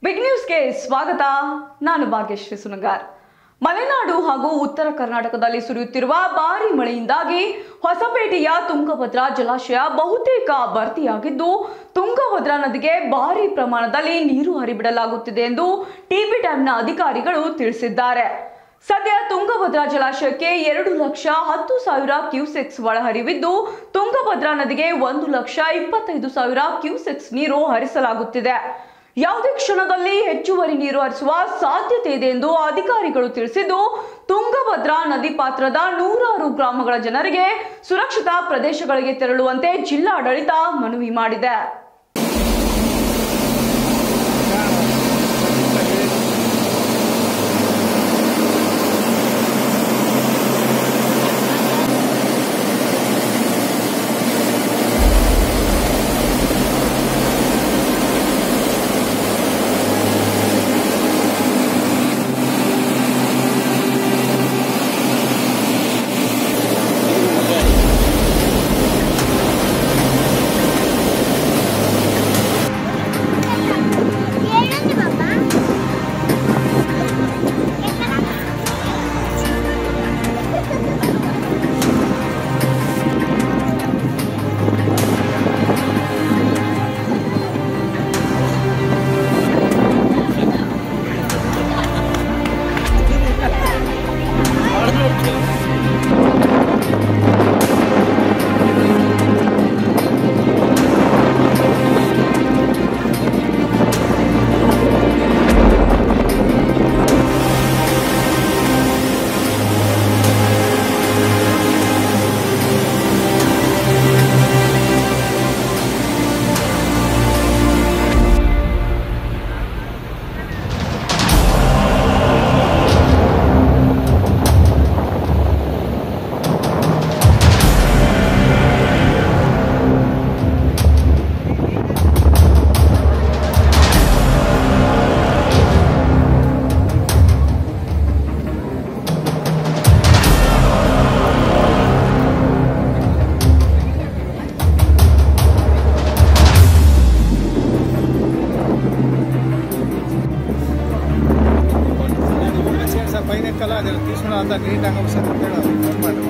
big ನ್ಯೂಸ್ಗೆ ಸ್ವಾಗತ ನಾನು ಭಾಗ್ಯಶ್ರೀ ಸುನಗಾರ್ ಮಲೆನಾಡು ಹಾಗೂ ಉತ್ತರ ಕರ್ನಾಟಕದಲ್ಲಿ ಸುರಿಯುತ್ತಿರುವ ಭಾರಿ ಮಳೆಯಿಂದಾಗಿ ಹೊಸಪೇಟೆಯ ತುಂಗಭದ್ರಾ ಜಲಾಶಯ ಬಹುತೇಕ ಭರ್ತಿಯಾಗಿದ್ದು ತುಂಗಭದ್ರಾ ನದಿಗೆ ಭಾರಿ ಪ್ರಮಾಣದಲ್ಲಿ ನೀರು ಹರಿಬಿಡಲಾಗುತ್ತಿದೆ ಎಂದು ಟಿಬಿ ಡ್ಯಾಂನ ಅಧಿಕಾರಿಗಳು ತಿಳಿಸಿದ್ದಾರೆ ಸದ್ಯ ತುಂಗಭದ್ರಾ ಜಲಾಶಯಕ್ಕೆ ಎರಡು ಲಕ್ಷ ಹತ್ತು ಸಾವಿರ ಕ್ಯೂಸೆಕ್ಸ್ ಒಳಹರಿವಿದ್ದು ತುಂಗಭದ್ರಾ ನದಿಗೆ ಒಂದು ಲಕ್ಷ ಇಪ್ಪತ್ತೈದು ಸಾವಿರ ಕ್ಯೂಸೆಕ್ಸ್ ನೀರು ಹರಿಸಲಾಗುತ್ತಿದೆ ಯಾವುದೇ ಕ್ಷಣದಲ್ಲಿ ಹೆಚ್ಚುವರಿ ನೀರು ಹರಿಸುವ ಸಾಧ್ಯತೆ ಇದೆ ಎಂದು ಅಧಿಕಾರಿಗಳು ತಿಳಿಸಿದ್ದು ತುಂಗಭದ್ರಾ ನದಿ ಪಾತ್ರದ ನೂರಾರು ಗ್ರಾಮಗಳ ಜನರಿಗೆ ಸುರಕ್ಷಿತ ಪ್ರದೇಶಗಳಿಗೆ ತೆರಳುವಂತೆ ಜಿಲ್ಲಾಡಳಿತ ಮನವಿ ಮಾಡಿದೆ ఏంటండి బాబా సార్ పైన ఎక్కాలా అది తీసుకున్న అంతా నీట్గా ఒకసారి ఫోన్ మాట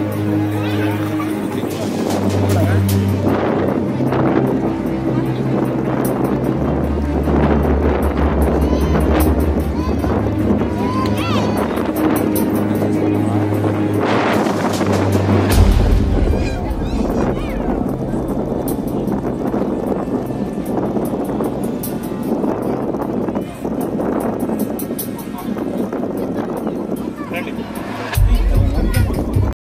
రండి